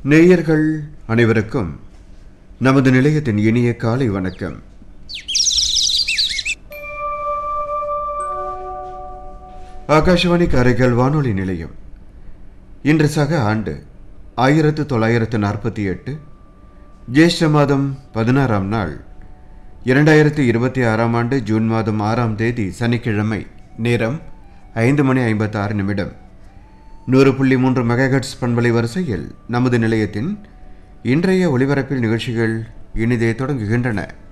நேயர்கள் அனைவருக்கும் நமது நிலையத்தின் இனிய காலை வணக்கம் ஆகாஷவாணி காரைக்கால் வானொலி நிலையம் இன்று சக ஆண்டு ஆயிரத்து தொள்ளாயிரத்து நாற்பத்தி எட்டு ஜேஷ்ட மாதம் பதினாறாம் நாள் இரண்டாயிரத்து இருபத்தி ஆறாம் ஆண்டு ஜூன் மாதம் ஆறாம் தேதி சனிக்கிழமை நேரம் ஐந்து மணி ஐம்பத்தாறு நிமிடம் நூறு புள்ளி மூன்று மெகாஹெட்ஸ் பண்பலை வரிசையில் நமது நிலையத்தின் இன்றைய ஒளிபரப்பில் நிகழ்ச்சிகள் இனிதே தொடங்குகின்றன